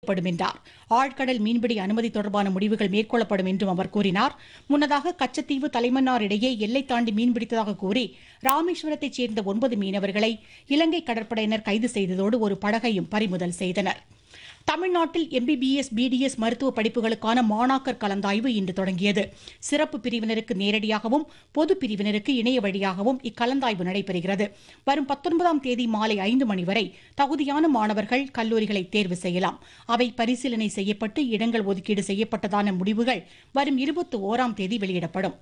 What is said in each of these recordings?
செய்யப்படும் என்றார் ஆழ்கடல் மீன்பிடி அனுமதி தொடர்பான முடிவுகள் மேற்கொள்ளப்படும் என்றும் அவர் கூறினார் முன்னதாக கச்சத்தீவு தலைமன்னார் இடையே எல்லை தாண்டி மீன்பிடித்ததாக கூறி ராமேஸ்வரத்தைச் சேர்ந்த ஒன்பது மீனவர்களை இலங்கை கடற்படையினர் கைது செய்ததோடு ஒரு படகையும் பறிமுதல் செய்தனர் தமிழ்நாட்டில் எம்பிபிஎஸ் பிடிஎஸ் மருத்துவ படிப்புகளுக்கான மாணாக்கர் கலந்தாய்வு இன்று தொடங்கியது சிறப்பு பிரிவினருக்கு நேரடியாகவும் பொது பிரிவினருக்கு இணைய வழியாகவும் இக்கலந்தாய்வு நடைபெறுகிறது வரும் பத்தொன்பதாம் தேதி மாலை ஐந்து மணி வரை தகுதியான மாணவர்கள் கல்லூரிகளை தேர்வு செய்யலாம் அவை பரிசீலனை செய்யப்பட்டு இடங்கள் ஒதுக்கீடு செய்யப்பட்டதான முடிவுகள் வரும் இருபத்தி ஓராம் தேதி வெளியிடப்படும்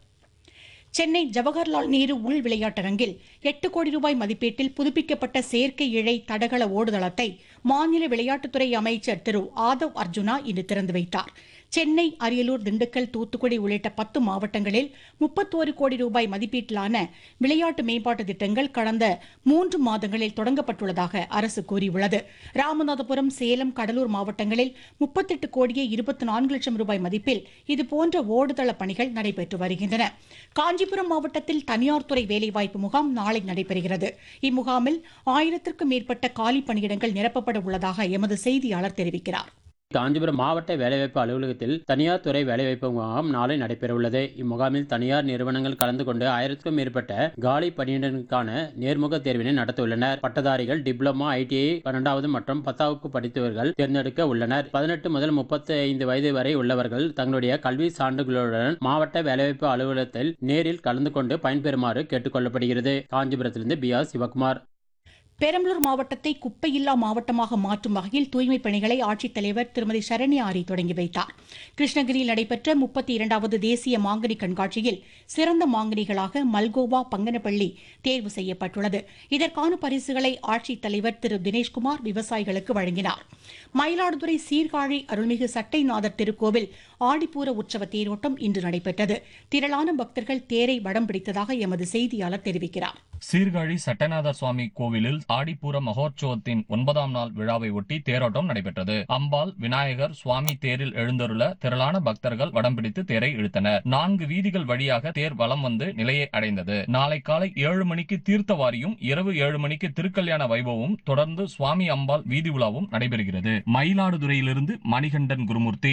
சென்னை ஜவஹர்லால் நேரு உள் விளையாட்டரங்கில் எட்டு கோடி ரூபாய் மதிப்பீட்டில் புதுப்பிக்கப்பட்ட செயற்கை இழை தடகள ஓடுதளத்தை மாநில விளையாட்டுத்துறை அமைச்சர் திரு ஆதவ் அர்ஜுனா இன்று திறந்து வைத்தார் சென்னை அரியலூர் திண்டுக்கல் தூத்துக்குடி உள்ளிட்ட பத்து மாவட்டங்களில் முப்பத்தோரு கோடி ரூபாய் மதிப்பீட்டிலான விளையாட்டு மேம்பாட்டு திட்டங்கள் கடந்த மூன்று மாதங்களில் தொடங்கப்பட்டுள்ளதாக அரசு கூறியுள்ளது ராமநாதபுரம் சேலம் கடலூர் மாவட்டங்களில் முப்பத்தெட்டு கோடியே இருபத்தி நான்கு லட்சம் ரூபாய் மதிப்பில் இதுபோன்ற ஓடுதள பணிகள் நடைபெற்று வருகின்றன காஞ்சிபுரம் மாவட்டத்தில் தனியார் துறை வேலைவாய்ப்பு முகாம் நாளை நடைபெறுகிறது இம்முகாமில் ஆயிரத்திற்கும் மேற்பட்ட காலி பணியிடங்கள் நிரப்பப்பட உள்ளதாக எமது செய்தியாளர் தெரிவிக்கிறார் காஞ்சிபுரம் மாவட்ட வேலைவாய்ப்பு அலுவலகத்தில் தனியார் துறை வேலைவாய்ப்பு முகாம் நாளை நடைபெறவுள்ளது இம்முகாமில் தனியார் நிறுவனங்கள் கலந்து கொண்டு ஆயிரத்துக்கும் மேற்பட்ட காலி பணியிடங்களுக்கான நேர்முக தேர்வினை நடத்த உள்ளனர் பட்டதாரிகள் டிப்ளமா ஐடிஐ பன்னெண்டாவது மற்றும் பத்தாவது படித்தவர்கள் தேர்ந்தெடுக்க உள்ளனர் பதினெட்டு முதல் முப்பத்தி ஐந்து வயது வரை உள்ளவர்கள் தங்களுடைய கல்வி சான்றுகளுடன் மாவட்ட வேலைவாய்ப்பு அலுவலகத்தில் நேரில் கலந்து கொண்டு பயன்பெறுமாறு கேட்டுக் கொள்ளப்படுகிறது காஞ்சிபுரத்திலிருந்து பி ஆர் சிவகுமார் பெரம்பலூர் மாவட்டத்தை குப்பையில்லா மாவட்டமாக மாற்றும் வகையில் தூய்மைப் பணிகளை ஆட்சித்தலைவர் திருமதி சரண்யா ஆரி தொடங்கி வைத்தார் கிருஷ்ணகிரியில் நடைபெற்ற முப்பத்தி இரண்டாவது தேசிய மாங்கனி கண்காட்சியில் சிறந்த மாங்கனிகளாக மல்கோவா பங்கனப்பள்ளி தேர்வு செய்யப்பட்டுள்ளது இதற்கான பரிசுகளை ஆட்சித்தலைவர் திரு தினேஷ்குமார் விவசாயிகளுக்கு வழங்கினார் மயிலாடுதுறை சீர்காழி அருள்மிகு சட்டைநாதர் திருக்கோவில் ஆடிப்பூர உற்சவ தேரோட்டம் இன்று நடைபெற்றது திரளான பக்தர்கள் தேரை வடம் பிடித்ததாக எமது செய்தியாளர் தெரிவிக்கிறார் சீர்காழி சட்டநாதர் சுவாமி கோவிலில் ஆடிப்பூர மகோற்சவத்தின் ஒன்பதாம் நாள் விழாவை ஒட்டி தேரோட்டம் நடைபெற்றது அம்பாள் விநாயகர் சுவாமி தேரில் எழுந்தருள திரளான பக்தர்கள் வடம் பிடித்து தேரை இழுத்தனர் நான்கு வீதிகள் வழியாக தேர் வலம் வந்து நிலையை அடைந்தது நாளை காலை ஏழு மணிக்கு தீர்த்தவாரியும் இரவு ஏழு மணிக்கு திருக்கல்யாண வைபவமும் தொடர்ந்து சுவாமி அம்பாள் வீதி உலாவும் நடைபெறுகிறது மயிலாடுதுறையிலிருந்து மணிகண்டன் குருமூர்த்தி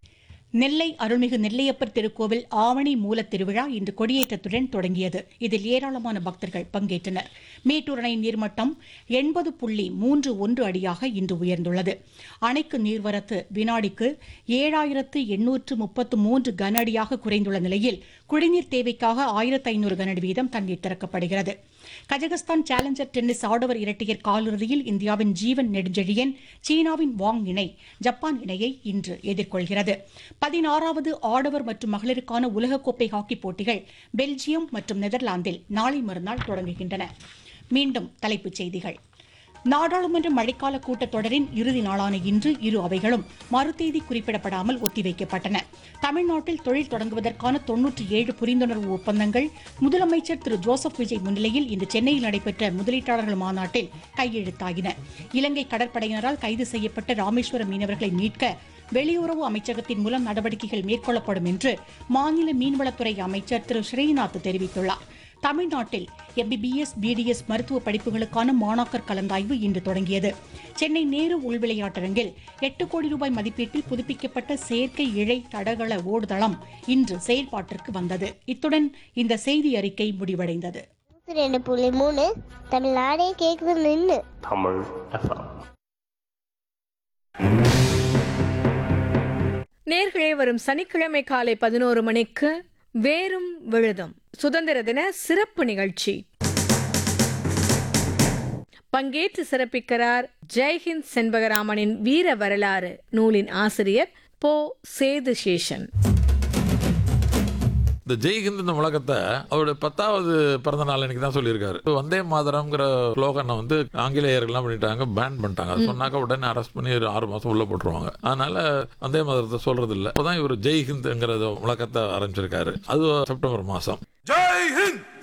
நெல்லை அருள்மிகு நெல்லையப்பர் திருக்கோவில் ஆவணி மூலத் திருவிழா இன்று கொடியேற்றத்துடன் தொடங்கியது இதில் ஏராளமான பக்தர்கள் பங்கேற்றனர் மேட்டூர் அணை நீர்மட்டம் எண்பது புள்ளி மூன்று ஒன்று அடியாக இன்று உயர்ந்துள்ளது அணைக்கு நீர்வரத்து வினாடிக்கு ஏழாயிரத்து எண்ணூற்று முப்பத்து மூன்று கன அடியாக குறைந்துள்ள நிலையில் குடிநீர் தேவைக்காக ஆயிரத்து ஐநூறு கன அடி வீதம் தண்ணீர் திறக்கப்படுகிறது கஜகஸ்தான் சேலஞ்சர் டென்னிஸ் ஆடவர் இரட்டையர் காலிறுதியில் இந்தியாவின் ஜீவன் நெடுஞ்செழியன் சீனாவின் வாங் இணை ஜப்பான் இணையை இன்று எதிர்கொள்கிறது பதினாறாவது ஆடவர் மற்றும் மகளிருக்கான உலகக்கோப்பை ஹாக்கி போட்டிகள் பெல்ஜியம் மற்றும் நெதர்லாந்தில் நாளை மறுநாள் தொடங்குகின்றன மீண்டும் தலைப்புச் செய்திகள் நாடாளுமன்ற மழைக்கால கூட்டத்தொடரின் இறுதி நாளான இன்று இரு அவைகளும் மறுதேதி குறிப்பிடப்படாமல் ஒத்திவைக்கப்பட்டன தமிழ்நாட்டில் தொழில் தொடங்குவதற்கான தொன்னூற்றி ஏழு புரிந்துணர்வு ஒப்பந்தங்கள் முதலமைச்சர் திரு ஜோசப் விஜய் முன்னிலையில் இன்று சென்னையில் நடைபெற்ற முதலீட்டாளர்கள் மாநாட்டில் கையெழுத்தாகின இலங்கை கடற்படையினரால் கைது செய்யப்பட்ட ராமேஸ்வரம் மீனவர்களை மீட்க வெளியுறவு அமைச்சகத்தின் மூலம் நடவடிக்கைகள் மேற்கொள்ளப்படும் என்று மாநில மீன்வளத்துறை அமைச்சர் திரு ஸ்ரீநாத் தெரிவித்துள்ளார் தமிழ்நாட்டில் எம்பிபிஎஸ் பிடிஎஸ் மருத்துவ படிப்புகளுக்கான மாணாக்கர் கலந்தாய்வு இன்று தொடங்கியது சென்னை நேரு உள்விளையாட்டரங்கில் எட்டு கோடி ரூபாய் மதிப்பீட்டில் புதுப்பிக்கப்பட்ட செயற்கை இழை தடகள ஓடுதளம் இன்று செயல்பாட்டிற்கு வந்தது இத்துடன் இந்த செய்தி அறிக்கை முடிவடைந்தது நூத்தி ரெண்டு புள்ளி மூணு தமிழ்நாடே கேக்குது நின்னு தமிழ் எஃப்எம் நேர்களே வரும் சனிக்கிழமை காலை பதினோரு மணிக்கு வேரும் விழுதும் சுதந்திர தின சிறப்பு நிகழ்ச்சி பங்கேற்று சிறப்பிக்கிறார் ஜெய்ஹிந்த் செண்பகராமனின் வீர வரலாறு நூலின் ஆசிரியர் போ சேது சேஷன் இந்த ஜெய்ஹிந்த் இந்த முழக்கத்தை அவருடைய பத்தாவது பிறந்த நாள் அன்னைக்கு தான் சொல்லியிருக்காரு இப்ப வந்தே மாதரம்ங்கிற ஸ்லோகனை வந்து ஆங்கிலேயர்கள் என்ன பண்ணிட்டாங்க பேன் பண்ணிட்டாங்க அது சொன்னாக்க உடனே அரெஸ்ட் பண்ணி ஒரு ஆறு மாசம் உள்ள போட்டுருவாங்க அதனால வந்தே மாதரத்தை சொல்றது இல்ல அப்பதான் இவர் ஜெய்ஹிந்த்ங்கிற முழக்கத்தை ஆரம்பிச்சிருக்காரு அது செப்டம்பர் மாசம் ஜெய் ஹிந்த்